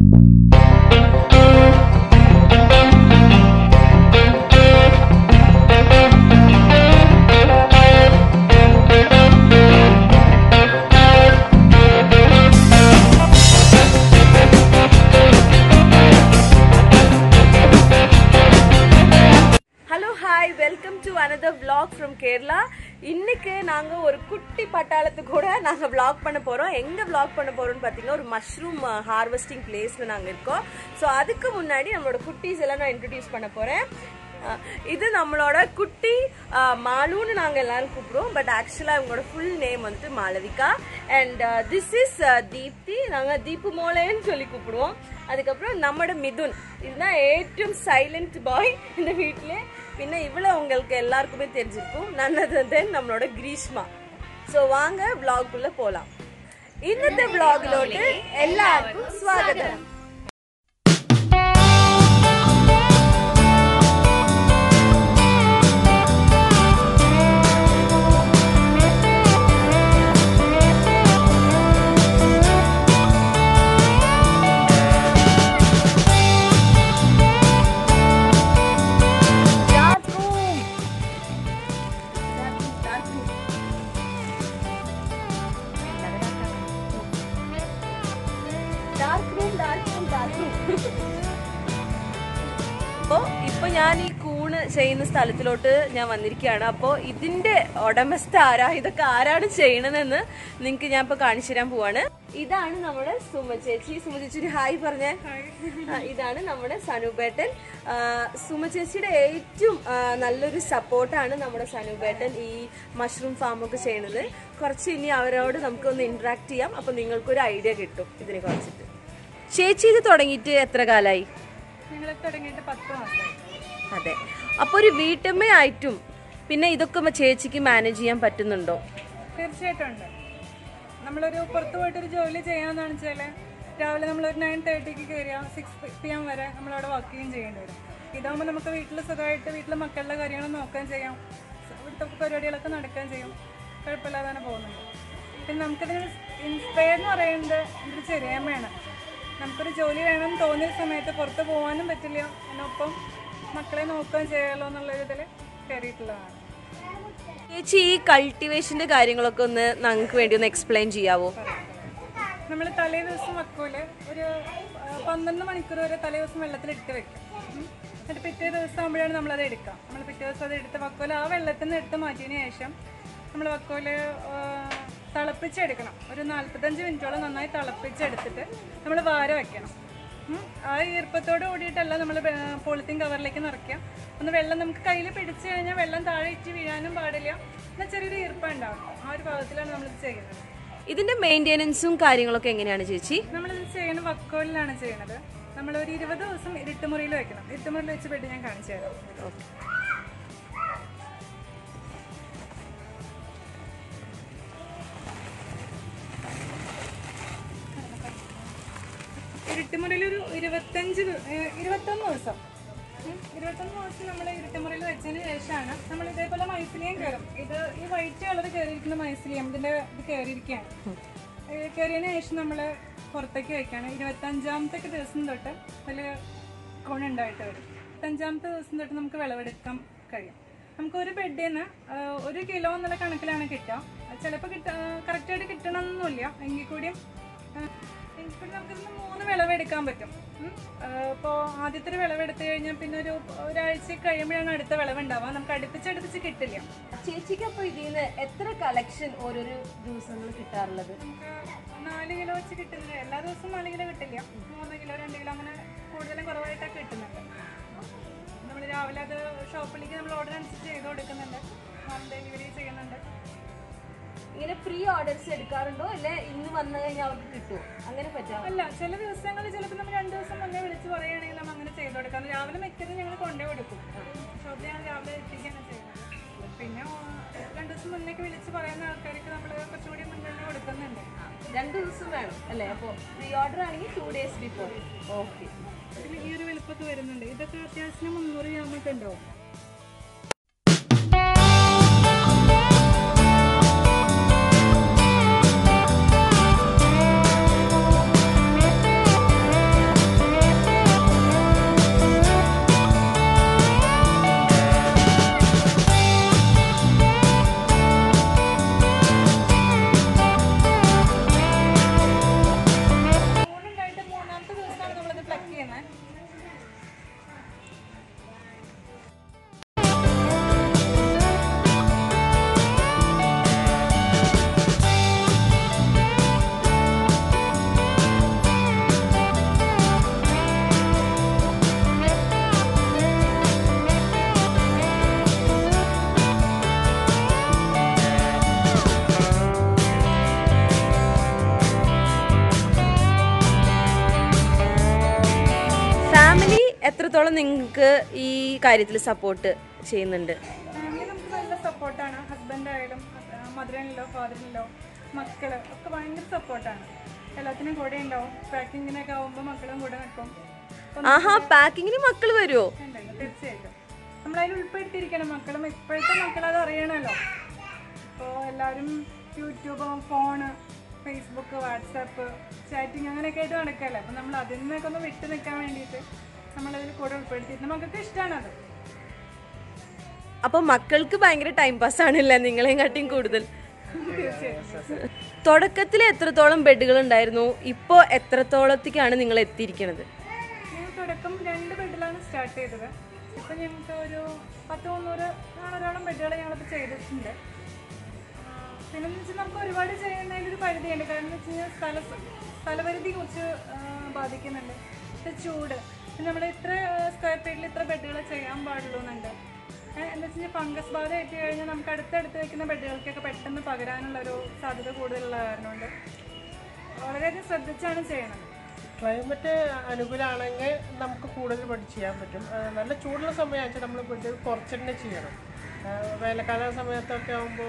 Hello hi welcome to another vlog from Kerala இன்னைக்கு நாங்க ஒரு குட்டி பட்டாளத்து கூட நாங்க vlog பண்ண போறோம் எங்க vlog பண்ண போறோம்னு பாத்தீங்கன்னா ஒரு மஷ்ரூம் ஹார்வெஸ்டிங் பிளேஸ்ல நாங்க இருக்கோம் ஸோ அதுக்கு முன்னாடி நம்மளோட குட்டீஸ் எல்லாம் நான் இன்ட்ரடியூஸ் பண்ண போறேன் அஹ், இது நம்மளோட குட்டி அஹ், மாலுன்னு நாங்க எல்லாரும் கூப்பிடுவோம் பட் ஆக்சுவலா இவங்களோட ஃபுல் நேம் வந்துட்டு Malavika and this is Deepthi நாங்க தீப்பு மோலேன்னு சொல்லி கூப்பிடுவோம் அதுக்கப்புறம் நம்மளோட மிதுன் இதுதான் ഏറ്റവും സൈലന്റ് ബോയ് இந்த வீட்டிலே പിന്നെ இவ்வளோ உங்களுக்கு எல்லாருக்குமே தெரிஞ்சிருக்கும் നന്നത് தென் நம்மளோட ഗ്രീഷ്മ സോ വാങ്ങ വ്ളോഗുള്ള പോലാം ഇന്നത്തെ വ്ളോഗിലോട്ട് എല്ലാവർക്കും സ്വാഗതം Dark room. Dark room, dark room. Dark room, dark room, dark room. അപ്പോ ഇപ്പൊ ഞാൻ ഈ കൂണ് ചെയ്യുന്ന സ്ഥലത്തിലോട്ട് ഞാൻ വന്നിരിക്കുകയാണ് അപ്പോ ഇതിന്റെ ഉടമസ്ഥ ആരാ ഇതൊക്കെ ആരാണ് ചെയ്യണതെന്ന് നിങ്ങക്ക് ഞാൻ ഇപ്പൊ കാണിച്ചു തരാൻ പോവാണ് ഇതാണ് നമ്മുടെ സുമ ചേച്ചി സുമ ചേച്ചി ഒരു ഹായ് പറഞ്ഞ ഇതാണ് നമ്മുടെ സനുബേട്ടൻ ആ, സുമ ചേച്ചിയുടെ ഏറ്റവും ആ, നല്ലൊരു സപ്പോർട്ടാണ് നമ്മുടെ സനുബേട്ടൻ ഈ മഷ്റൂം ഫാം ഒക്കെ ചെയ്യണത് കുറച്ച് ഇനി അവരോട് നമുക്കൊന്ന് ഇന്ററാക്ട് ചെയ്യാം അപ്പൊ നിങ്ങൾക്കൊരു ഐഡിയ കിട്ടും ഇതിനെ കുറിച്ചിട്ട് ചേച്ചി ഇത് തുടങ്ങിയിട്ട് എത്ര കാലായി നിങ്ങൾ തുടങ്ങിയിട്ട് പത്ത് മാസമായി അതെ അപ്പൊ ഒരു വീട്ടമ്മയായിട്ടും പിന്നെ ഇതൊക്കെ മ- ചേച്ചിക്ക് മാനേജ് ചെയ്യാൻ പറ്റുന്നുണ്ടോ തീർച്ചയായിട്ടും ഉണ്ട് നമ്മളൊരു പുറത്ത് പോയിട്ടൊരു ജോലി ചെയ്യാമെന്നാണ് വെച്ചാൽ രാവിലെ നമ്മളൊരു നയൻ തേർട്ടിക്ക് കയറിയ സിക്സ് പി എം വരെ നമ്മളവിടെ വർക്ക് ചെയ്യുകയും ചെയ്യേണ്ടി വരും ഇതാകുമ്പോൾ നമുക്ക് വീട്ടിൽ സുഖമായിട്ട് വീട്ടിലെ മക്കളുടെ കാര്യങ്ങൾ നോക്കുകയും ചെയ്യാം ഇവിടുത്തെ പരിപാടികളൊക്കെ നടക്കുകയും ചെയ്യും കുഴപ്പമില്ലാതെ തന്നെ പോകുന്നുണ്ട് പിന്നെ നമുക്കിതിന് ഇൻസ്പയർ എന്ന് പറയുന്നത് ഒരു ചെറിയമ്മയാണ് നമുക്കൊരു ജോലി വേണമെന്ന് തോന്നിയ സമയത്ത് പുറത്ത് പോകാനും പറ്റില്ല അതിനൊപ്പം മക്കളെ നോക്കുകയും ചെയ്യാമല്ലോ എന്നുള്ള ഇതിൽ കയറിയിട്ടുള്ളതാണ് ചേച്ചി ഈ കൾട്ടിവേഷന്റെ കാര്യങ്ങളൊക്കെ ഒന്ന് ഞങ്ങൾക്ക് വേണ്ടി ഒന്ന് എക്സ്പ്ലെയിൻ ചെയ്യാവോ നമ്മൾ തലേ ദിവസം വെക്കൂല് ഒരു ആ, പന്ത്രണ്ട് മണിക്കൂർ വരെ തലേ ദിവസം വെള്ളത്തിൽ ഇട്ട് വെക്കും ഉം. എന്നിട്ട് പിറ്റേ ദിവസം ആകുമ്പോഴാണ് നമ്മളത് എടുക്കുക നമ്മൾ പിറ്റേ ദിവസം അത് എടുത്ത് വക്കോല് ആ വെള്ളത്തിൽ നിന്ന് എടുത്ത് മാറ്റിയതിന് ശേഷം നമ്മൾ വക്കോല് ആ, തിളപ്പിച്ചെടുക്കണം ഒരു നാൽപ്പത്തഞ്ച് മിനിറ്റോളം നന്നായി തിളപ്പിച്ചെടുത്തിട്ട് നമ്മൾ വാര വെക്കണം ഉം. ആ ഈർപ്പത്തോട് കൂടിയിട്ടല്ല നമ്മൾ പോളിത്തീൻ കവറിലേക്ക് നിറയ്ക്കുക ഒന്ന് വെള്ളം നമുക്ക് കയ്യിൽ പിടിച്ചു കഴിഞ്ഞാൽ വെള്ളം താഴെ ഇറ്റ് വീഴാനും പാടില്ല എന്നാൽ ചെറിയൊരു ഈർപ്പം ഉണ്ടാവും ആ ഒരു ഭാഗത്തിലാണ് നമ്മളിത് ചെയ്യുന്നത് ഇതിന്റെ മെയിൻ്റെനൻസും കാര്യങ്ങളൊക്കെ എങ്ങനെയാണ് ചേച്ചി നമ്മളിത് ചെയ്യുന്ന വക്കോലിലാണ് ചെയ്യണത് നമ്മൾ ഒരു ഇരുപത് ദിവസം ഇരുട്ടുമുറിയിൽ വെക്കണം ഇരുട്ടുമുറിയിൽ വെച്ച് ബെഡ് ഞാൻ കാണിച്ചു തരാം ഇരുട്ടുമുറിയിൽ ഒരു ഇരുപത്തഞ്ച് ദി- ഏഹ് ഇരുപത്തൊന്ന് ദിവസം ഉം, ഇരുപത്തൊന്ന് ദിവസം നമ്മൾ ഇരുട്ടുമുറിയിൽ വെച്ചതിന് ശേഷമാണ് നമ്മൾ ഇതേപോലെ മൈസിലിയം കയറും ഇത് ഈ വൈറ്റ് കളർ കയറിയിരിക്കുന്ന മൈസിലിയം ഇതിന്റെ ഇത് കയറിയിരിക്കുകയാണ് ഏഹ് കയറിയതിന് ശേഷം നമ്മൾ പുറത്തേക്ക് വെക്കുകയാണ് ഇരുപത്തഞ്ചാമത്തെ ദിവസം തൊട്ട് അതിൽ ഗുണമുണ്ടായിട്ട് വരും ഇരുപത്തഞ്ചാമത്തെ ദിവസം തൊട്ട് നമുക്ക് വിളവെടുക്കാൻ കഴിയും നമുക്ക് ഒരു ബെഡിൽ നിന്ന് ഒരു കിലോ എന്നുള്ള കണക്കിലാണ് കിട്ടുക ചിലപ്പോൾ കിട്ട കറക്റ്റായിട്ട് കിട്ടണമെന്നൊന്നുമില്ല എങ്കിൽ കൂടിയും എങ്കിൽ നമുക്ക് മൂന്ന് വിളവെടുക്കാൻ പറ്റും ഇപ്പോൾ ആദ്യത്തെ ഒരു വിളവെടുത്ത് കഴിഞ്ഞാൽ പിന്നെ ഒരു ഒരാഴ്ച കഴിയുമ്പോഴാണ് അടുത്ത വിളവുണ്ടാവുക നമുക്ക് അടുപ്പിച്ചടുപ്പിച്ച് കിട്ടില്ല ചേച്ചിക്ക് അപ്പൊ ഇതിന്ന് എത്ര കളക്ഷൻ ഓരോരോ ദിവസങ്ങൾ കിട്ടാറുള്ളത് നമുക്ക് നാല് കിലോ വെച്ച് കിട്ടുന്നത് എല്ലാ ദിവസവും നാല് കിലോ കിട്ടില്ല മൂന്ന് കിലോ രണ്ട് കിലോ അങ്ങനെ കൂടുതലും കുറവായിട്ടൊക്കെ കിട്ടുന്നുണ്ട് നമ്മൾ രാവിലെ അത് ഷോപ്പിലേക്ക് നമ്മൾ ഓർഡർ അനുസരിച്ച് ചെയ്ത് കൊടുക്കുന്നുണ്ട് ഹോം ഡെലിവറി ചെയ്യുന്നുണ്ട് ഇങ്ങനെ ഫ്രീ ഓർഡേഴ്സ് എടുക്കാറുണ്ടോ അല്ലെ ഇന്ന് വന്നു കഴിഞ്ഞാൽ അവർക്ക് കിട്ടുമോ അങ്ങനെ പറ്റാമോ അല്ല ചില ദിവസങ്ങളിൽ ചിലപ്പോൾ നമ്മൾ രണ്ട് ദിവസം മുന്നേ വിളിച്ച് പറയുകയാണെങ്കിൽ നമ്മൾ അങ്ങനെ ചെയ്ത് കൊടുക്കാം രാവിലെ മിക്കതും ഞങ്ങൾ കൊണ്ടേ കൊടുക്കും ഷോപ്പിൽ ഞങ്ങൾ രാവിലെ എത്തിക്കുകയാണ് ചെയ്യുന്നത് പിന്നെ ആ, രണ്ട് ദിവസം മുന്നേക്ക് വിളിച്ച് പറയുന്ന ആൾക്കാർക്ക് നമ്മൾ കുറച്ചുകൂടി മുന്നേ കൊടുക്കുന്നുണ്ട് രണ്ട് ദിവസം വേണം അല്ലേ അപ്പോൾ പ്രീ ഓർഡർ ആണെങ്കിൽ ടു ഡേയ്സ് ബിഫോർ ഓക്കെ ഇതിൽ ഈ ഒരു വലുപ്പമൊക്കെ വരുന്നുണ്ട് ഇതൊക്കെ അത്യാവശ്യം മുന്നൂറ് ഗ്രാമൊക്കെ ഉണ്ടാവും എത്രത്തോളം നിങ്ങൾക്ക് ഈ കാര്യത്തിൽ സപ്പോർട്ട് ചെയ്യുന്നുണ്ട് ഫാമിലി നമുക്ക് നല്ല സപ്പോർട്ടാണ് ഹസ്ബൻഡ് ആയാലും മദറിനിലോ ഫാദറിനിലോ മക്കള് ഒക്കെ ഭയങ്കര സപ്പോർട്ടാണ് എല്ലാത്തിനും കൂടെ ഉണ്ടാവും പാക്കിങ്ങിനൊക്കെ ആവുമ്പോൾ മക്കളും കൂടെ നിൽക്കും അപ്പം ആഹാ പാക്കിങ്ങിന് മക്കൾ വരുമോ ഉണ്ടല്ലോ, തീർച്ചയായിട്ടും നമ്മളതിൽ ഉൾപ്പെടുത്തിയിരിക്കണം മക്കളും ഇപ്പോഴത്തെ മക്കൾ അത് അറിയണമല്ലോ ഇപ്പോൾ എല്ലാവരും YouTube phone Facebook WhatsApp chatting അങ്ങനെയൊക്കെ ആയിട്ട് നടക്കല്ലേ അപ്പം നമ്മൾ അതിൽ നിന്നൊക്കെ ഒന്ന് വിട്ടു നിൽക്കാൻ വേണ്ടിയിട്ട് നമ്മളതിൽ കൂടെ ഉൾപ്പെടുത്തിയിട്ട് മക്കൾക്ക് ഇഷ്ടമാണ് അത് അപ്പൊ മക്കൾക്ക് ഭയങ്കര ടൈം പാസ് ആണല്ലേ നിങ്ങളെയും കാട്ടിയും കൂടുതൽ തീർച്ചയായിട്ടും തുടക്കത്തിൽ എത്രത്തോളം ബെഡുകൾ ഉണ്ടായിരുന്നു ഇപ്പോൾ എത്രത്തോളത്തേക്കാണ് നിങ്ങൾ എത്തിയിരിക്കുന്നത് ഞങ്ങൾ തുടക്കം രണ്ട് ബെഡിലാണ് സ്റ്റാർട്ട് ചെയ്തത് ഇപ്പം ഞങ്ങൾക്ക് ഒരു പത്ത് മുന്നൂറ് നാനൂറോളം ബെഡുകൾ ഞങ്ങളിപ്പോൾ ചെയ്തിട്ടുണ്ട് ആ, പിന്നെന്ന് വെച്ചാൽ നമുക്ക് ഒരുപാട് ചെയ്യുന്നതിൽ ഒരു പരിധിയുണ്ട് കാരണം എന്ന് വെച്ച് കഴിഞ്ഞാൽ സ്ഥല സ്ഥലപരിധി കുറച്ച് ആ, ബാധിക്കുന്നുണ്ട് ഇത് ചൂട് പിന്നെ നമ്മൾ ഇത്ര സ്ക്വയർ ഫീറ്റിൽ ഇത്ര ബെഡുകൾ ചെയ്യാൻ പാടുള്ളൂ എന്നുണ്ട് ഏഹ് എന്താ വെച്ച് കഴിഞ്ഞാൽ ഫംഗസ് ബാധ ആയിട്ട് കഴിഞ്ഞാൽ നമുക്ക് അടുത്തടുത്ത് വെക്കുന്ന ബെഡുകൾക്കൊക്കെ പെട്ടെന്ന് പകരാനുള്ള ഒരു സാധ്യത കൂടുതലുള്ള കാരണമുണ്ട് വളരെയധികം ശ്രദ്ധിച്ചാണ് ചെയ്യണത് ക്ലൈമറ്റ് അനുകൂലമാണെങ്കിൽ നമുക്ക് കൂടുതൽ ബെഡ് ചെയ്യാൻ പറ്റും ആ, നല്ല ചൂടുള്ള സമയമാണെന്ന് നമ്മൾ ബെഡ് കുറച്ച് തന്നെ ചെയ്യണം ആ, വേനൽക്കാല സമയത്തൊക്കെ ആകുമ്പോൾ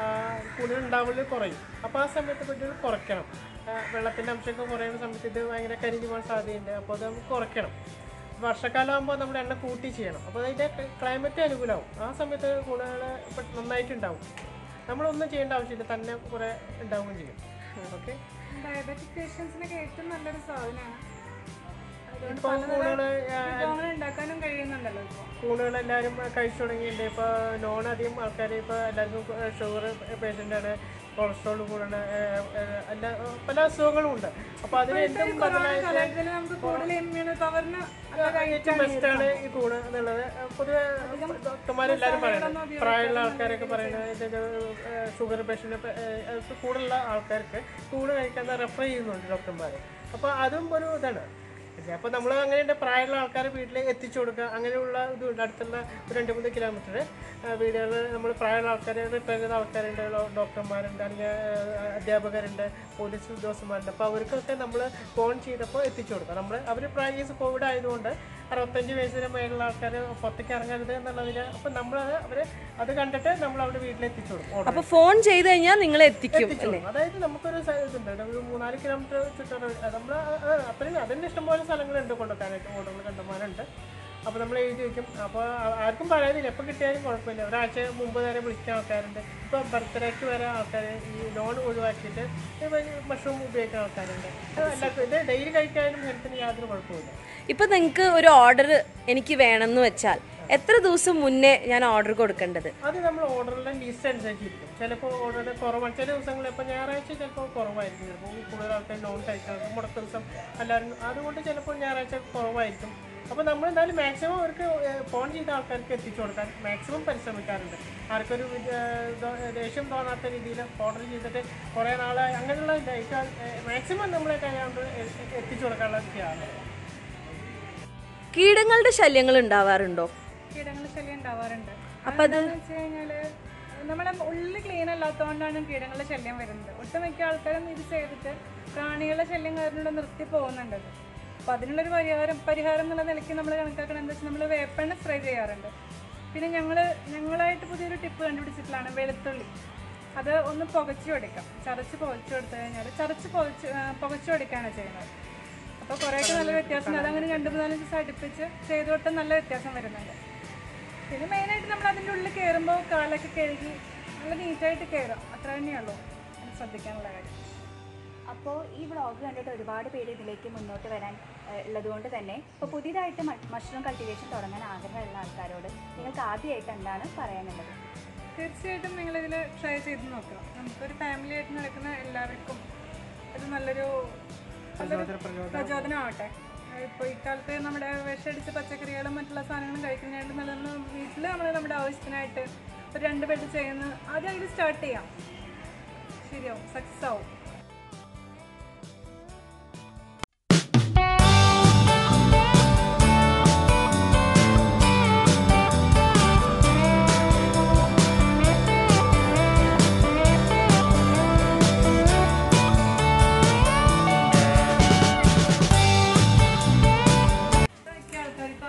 കൂടുതൽ ഉണ്ടാവല് കുറയും അപ്പോൾ ആ സമയത്ത് ബെഡുകൾ കുറയ്ക്കണം ആ, വെള്ളത്തിൻ്റെ അംശമൊക്കെ കുറയുന്ന സമയത്ത് ഇത് ഭയങ്കര കരിഞ്ഞു പോകാൻ സാധ്യതയുണ്ട് അപ്പോൾ അത് നമുക്ക് കുറയ്ക്കണം വർഷക്കാലം ആകുമ്പോൾ നമ്മൾ എണ്ണ കൂട്ടി ചെയ്യണം അപ്പോൾ അതിൻ്റെ ക്ലൈമറ്റ് അനുകൂലമാവും ആ സമയത്ത് ഗുണങ്ങൾ നന്നായിട്ടുണ്ടാവും നമ്മളൊന്നും ചെയ്യേണ്ട ആവശ്യമില്ല തന്നെ കുറേ ഉണ്ടാവുകയും ചെയ്യും ഓക്കെ ഡയബറ്റിക് പേഷ്യൻസിനൊക്കെ ഏറ്റവും നല്ലൊരു സാധനമാണ് അതുകൊണ്ട് ഇപ്പോൾ കൂടുതൽ വിഭവങ്ങൾ ഉണ്ടാക്കാനും കഴിയുന്നുണ്ടല്ലോ ഇപ്പോൾ കൂണുകൾ എല്ലാവരും കഴിച്ചു തുടങ്ങിയിട്ടുണ്ട് ഇപ്പോൾ നോൺ അധികം ആൾക്കാർ ഇപ്പോൾ എല്ലാവർക്കും ഷുഗർ പേഷ്യൻ്റാണ് കൊളസ്ട്രോൾ കൂടാണ് എല്ലാ പല അസുഖങ്ങളും ഉണ്ട് അപ്പോൾ അതിന് എന്തും ബദലായിട്ട് കാലഘട്ടത്തിൽ നമുക്ക് കൂടുതൽ ഇമ്മ്യൂണി പവറിന് ഏറ്റവും ബെസ്റ്റാണ് ഈ കൂണ് എന്നുള്ളത് പൊതുവെ ഡോക്ടർമാരെല്ലാവരും പറയുന്നത് പ്രായമുള്ള ആൾക്കാരൊക്കെ പറയുന്നത് ഇത് ഷുഗർ പേഷ്യൻ്റ് കൂടുതലുള്ള ആൾക്കാർക്ക് കൂണ് കഴിക്കാൻ റെഫർ ചെയ്യുന്നുണ്ട് ഡോക്ടർമാർ അപ്പോൾ അതും ഒരു ഇതാണ് അപ്പോൾ നമ്മൾ അങ്ങനെയുണ്ട് പ്രായമുള്ള ആൾക്കാർ വീട്ടിൽ എത്തിച്ചു കൊടുക്കുക അങ്ങനെയുള്ള ഇതുണ്ട് അടുത്തുള്ള ഒരു രണ്ട് മൂന്ന് കിലോമീറ്റർ വീടുകളിൽ നമ്മൾ പ്രായമുള്ള ആൾക്കാർ റിട്ടയർ ചെയ്ത ആൾക്കാരുണ്ട് ഡോ- ഡോക്ടർമാരുണ്ട് അല്ലെങ്കിൽ ആ, അധ്യാപകരുണ്ട് പോലീസ് ഉദ്യോഗസ്ഥന്മാരുണ്ട് അപ്പോൾ അവർക്കൊക്കെ നമ്മൾ ഫോൺ ചെയ്തപ്പോൾ എത്തിച്ചു കൊടുക്കുക നമ്മൾ അവർ പ്രായ കോവിഡ് ആയതുകൊണ്ട് അറുപത്തഞ്ച് വയസ്സിന് മേലുള്ള ആൾക്കാർ പുറത്തേക്ക് ഇറങ്ങരുത് എന്നുള്ളതിന് അപ്പം നമ്മൾ അവർ അത് കണ്ടിട്ട് നമ്മൾ അവിടെ വീട്ടിൽ എത്തിച്ചു കൊടുക്കും order അപ്പൊ ഫോൺ ചെയ്ത് കഴിഞ്ഞാൽ നിങ്ങൾ എത്തിക്കും എത്തിച്ചു കൊടുക്കും. അതായത് നമുക്കൊരു സ- ഇതുണ്ട് ഒരു മൂന്നാല് കിലോമീറ്റർ ചുറ്റോടെ നമ്മൾ അത്രയും അതിൻ്റെ ഇഷ്ടംപോലെ സ്ഥലങ്ങളുണ്ട് കൊണ്ടുവെക്കാനായിട്ട് ഓർഡറുകൾ കണ്ടമാനുണ്ട് അപ്പോൾ നമ്മൾ എഴുതി വയ്ക്കും അപ്പോൾ ആർക്കും പറയാനില്ല എപ്പോൾ കിട്ടിയാലും കുഴപ്പമില്ല ഒരാഴ്ച മുമ്പ് വരെ വിളിക്കുന്ന ആൾക്കാരുണ്ട് ഇപ്പോൾ ബർത്ത്ഡേക്ക് വരെ ആൾക്കാർ ഈ ലോൺ ഒഴിവാക്കിയിട്ട് മഷ്റൂം ഉപയോഗിക്കുന്ന ആൾക്കാരുണ്ട് അത് എല്ലാവർക്കും ഇത് ഡെയിലി കഴിക്കാനും ഹെൽത്തിന് യാതൊരു കുഴപ്പമില്ല ഇപ്പൊ നിങ്ങൾക്ക് ഒരു ഓർഡർ എനിക്ക് വേണമെന്ന് വെച്ചാൽ എത്ര ദിവസം മുന്നേ ഞാൻ ഓർഡർ കൊടുക്കേണ്ടത് അത് നമ്മൾ ഓർഡറിൻ്റെ ലിസ്റ്റ് അനുസരിച്ചിരിക്കും ചിലപ്പോൾ ഓർഡർ കുറവാണ് ചില ദിവസങ്ങളിൽ ഇപ്പോൾ ഞായറാഴ്ച ചിലപ്പോൾ കുറവായിരിക്കും ചിലപ്പോൾ കൂടുതൽ ആൾക്കാർ നോൺ കഴിക്കുന്നത് മുടക്ക ദിവസം എല്ലാവരും അതുകൊണ്ട് ചിലപ്പോൾ ഞായറാഴ്ച കുറവായിരിക്കും അപ്പോൾ നമ്മൾ എന്തായാലും മാക്സിമം അവർക്ക് ഏഹ്, ഫോൺ ചെയ്ത ആൾക്കാർക്ക് എത്തിച്ചു കൊടുക്കാൻ മാക്സിമം പരിശ്രമിക്കാറുണ്ട് ആർക്കൊരു ഏഹ്, ദോ- ദേഷ്യം തോന്നാത്ത രീതിയിൽ ഓർഡർ ചെയ്തിട്ട് കുറേ നാളായി അങ്ങനെയുള്ള മാക്സിമം നമ്മളെ കൈകൊണ്ട് എത്തിച്ചു കൊടുക്കാനുള്ള ചെയ്യാറുണ്ട് കീടങ്ങളുടെ ശല്യങ്ങൾ ഉണ്ടാവാറുണ്ടോ കീടങ്ങളുടെ ശല്യം ഉണ്ടാവാറുണ്ട് അപ്പൊ അത് എന്ന് വെച്ച് കഴിഞ്ഞാല് നമ്മുടെ ഉള്ളിൽ ക്ലീൻ അല്ലാത്തതുകൊണ്ടാണ് കീടങ്ങളുടെ ശല്യം വരുന്നത് ഒട്ടുമിക്ക ആൾക്കാരും ഇത് ചെയ്തിട്ട് പ്രാണികളുടെ ശല്യം കാരണം നിർത്തി പോകുന്നുണ്ട് അത്. അപ്പൊ അതിനുള്ളൊരു പരിഹാരം പരിഹാരം എന്നുള്ള നിലയ്ക്ക് നമ്മൾ കണക്കാക്കണം എന്താ വെച്ചാൽ നമ്മൾ വേപ്പെണ്ണ സ്പ്രേ ചെയ്യാറുണ്ട് പിന്നെ ഞങ്ങൾ ഞങ്ങളായിട്ട് പുതിയൊരു ടിപ്പ് കണ്ടുപിടിച്ചിട്ടുള്ളതാണ് വെളുത്തുള്ളി അത് ഒന്ന് പുകച്ചു കൊടുക്കാം ചതച്ച് പുകച്ചു കൊടുത്തു കഴിഞ്ഞാൽ ചതച്ച് പുകച്ച് ആ, പുകച്ചു കൊടുക്കുകയാണ് ചെയ്യുന്നത് അപ്പോൾ കുറേയൊക്കെ നല്ല വ്യത്യാസം ഉണ്ട്. അതങ്ങനെ രണ്ട് മൂന്നാല് ദിവസം അടുപ്പിച്ച് ചെയ്തു കൊടുത്താൽ നല്ല വ്യത്യാസം വരുന്നുണ്ട് പിന്നെ മെയിനായിട്ട് നമ്മൾ അതിൻ്റെ ഉള്ളിൽ കയറുമ്പോൾ കാലൊക്കെ കഴുകി നല്ല നീറ്റായിട്ട് കയറാം അത്ര തന്നെയുള്ളൂ അത് ശ്രദ്ധിക്കാനുള്ള കാര്യം അപ്പോൾ ഈ വ്ളോഗ് കണ്ടിട്ട് ഒരുപാട് പേര് ഇതിലേക്ക് മുന്നോട്ട് വരാൻ ഏഹ്, ഉള്ളതുകൊണ്ട് തന്നെ ഇപ്പോൾ പുതിയതായിട്ട് മഷ്റൂം കൾട്ടിവേഷൻ തുടങ്ങാൻ ആഗ്രഹമുള്ള ആൾക്കാരോട് നിങ്ങൾക്ക് ആദ്യമായിട്ട് എന്താണ് പറയാനുള്ളത് തീർച്ചയായിട്ടും നിങ്ങളിതിൽ ട്രൈ ചെയ്ത് നോക്കുക നമുക്കൊരു ഫാമിലി ആയിട്ട് നടക്കുന്ന എല്ലാവർക്കും ഇത് നല്ലൊരു നല്ലൊരു പ്രചോദനമാവട്ടെ ഇപ്പോൾ ഇക്കാലത്ത് നമ്മുടെ വിഷമടിച്ച പച്ചക്കറികളും മറ്റുള്ള സാധനങ്ങളും കഴിക്കുന്നതായിട്ട് നല്ല നമ്മൾ വീട്ടിൽ നമ്മൾ നമ്മുടെ ആവശ്യത്തിനായിട്ട് ഒരു രണ്ട് ബെഡ് ചെയ്യുന്ന ആദ്യം അതിൽ സ്റ്റാർട്ട് ചെയ്യാം ശരിയാവും സക്സസ് ആവും മിക്ക ആൾക്കാർ ഇപ്പോൾ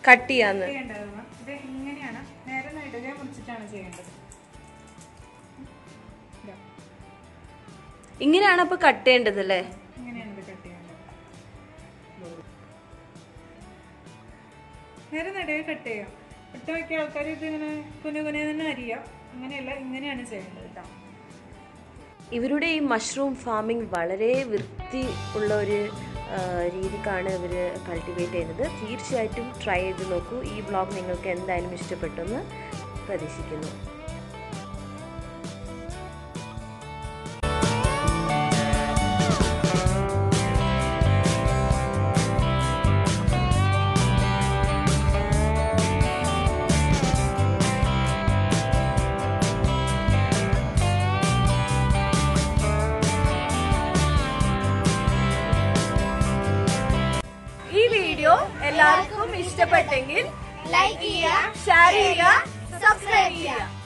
കട്ട് ചെയ്യാന്ന് ചെയ്യേണ്ടതെന്ന് ഇത് ഇങ്ങനെയാണ് നേരെ നെടുകെ മുറിച്ചിട്ടാണ് ചെയ്യേണ്ടത് ഇതാ, ഇങ്ങനെയാണ് അപ്പൊ കട്ട് ചെയ്യേണ്ടത് അല്ലേ ഇങ്ങനെയാണ് ഇത് കട്ട് ചെയ്യേണ്ടത് നേരെ നെടുകെ കട്ട് ചെയ്യാം ഒട്ടുമിക്ക ആൾക്കാർ ഇത് ഇങ്ങനെ കുനു കുനെ തന്നെ അരിയാം അങ്ങനെയല്ല ഇങ്ങനെയാണ് ചെയ്യേണ്ടത് കേട്ടോ ഇവരുടെ ഈ മഷ്റൂം ഫാമിംഗ് വളരെ വൃത്തി ഉള്ള ഒരു ആ, രീതിക്കാണ് ഇവർ കൾട്ടിവേറ്റ് ചെയ്യുന്നത് തീർച്ചയായിട്ടും ട്രൈ ചെയ്ത് നോക്കൂ ഈ വ്ളോഗ് നിങ്ങൾക്ക് എന്തായാലും ഇഷ്ടപ്പെട്ടെന്ന് പ്രതീക്ഷിക്കുന്നു ഈ വീഡിയോ എല്ലാവർക്കും ഇഷ്ടപ്പെട്ടെങ്കിൽ ലൈക്ക് ചെയ്യുക ഷെയർ ചെയ്യുക സബ്സ്ക്രൈബ് ചെയ്യുക